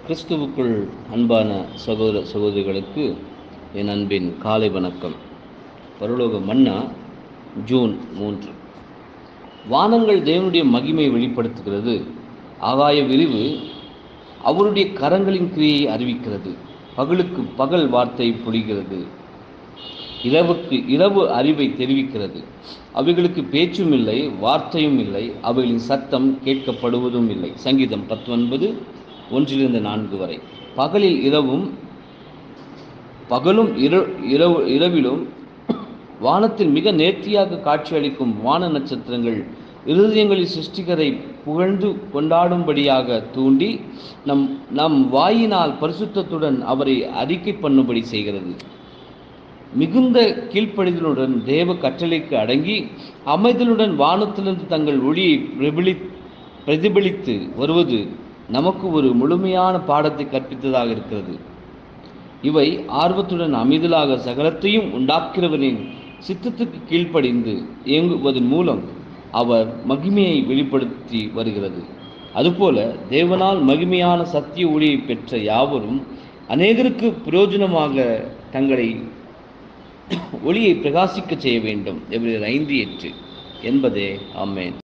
கிறிஸ்துவுக்குள் அன்பான சகோதர சகோதரிகளுக்கு என் அன்பின் காலை வணக்கம் பரலோக மன்னா ஜூன் மூன்று வானங்கள் தேவனுடைய மகிமையை வெளிப்படுத்துகிறது ஆகாய விரிவு அவருடைய கரங்களின் கிரியை அறிவிக்கிறது பகலுக்கு பகல் வார்த்தை பொழிகிறது இரவுக்கு இரவு அறிவை தெரிவிக்கிறது அவைகளுக்கு பேச்சும் இல்லை வார்த்தையும் இல்லை அவைகளின் சத்தம் கேட்கப்படுவதும் இல்லை சங்கீதம் பத்தொன்பது ஒன்றிலிருந்து நான்கு வரை பகலில் இரவும் பகலும் இர இரவு இரவிலும் வானத்தில் மிக நேர்த்தியாக காட்சியளிக்கும் வான நட்சத்திரங்கள் இருதயங்களில் சிருஷ்டிகரை புகழ்ந்து கொண்டாடும்படியாக தூண்டி நம் நம் வாயினால் பரிசுத்தத்துடன் அவரை அறிக்கை பண்ணும்படி செய்கிறது மிகுந்த கீழ்ப்படிதலுடன் தேவ கட்டளைக்கு அடங்கி அமைதலுடன் வானத்திலிருந்து தங்கள் ஒளியை பிரபிலி பிரதிபலித்து வருவது நமக்கு ஒரு முழுமையான பாடத்தை கற்பித்ததாக இருக்கிறது இவை ஆர்வத்துடன் அமைதலாக சகலத்தையும் உண்டாக்கிறவரின் சித்தத்துக்கு கீழ்ப்படிந்து இயங்குவதன் மூலம் அவர் மகிமையை வெளிப்படுத்தி வருகிறது அதுபோல தேவனால் மகிமையான சத்திய ஒளியை பெற்ற யாவரும் அநேகருக்கு பிரயோஜனமாக தங்களை ஒளியை பிரகாசிக்க செய்ய வேண்டும் எவ்வித ஐந்து எட்டு என்பதே ஆமேன்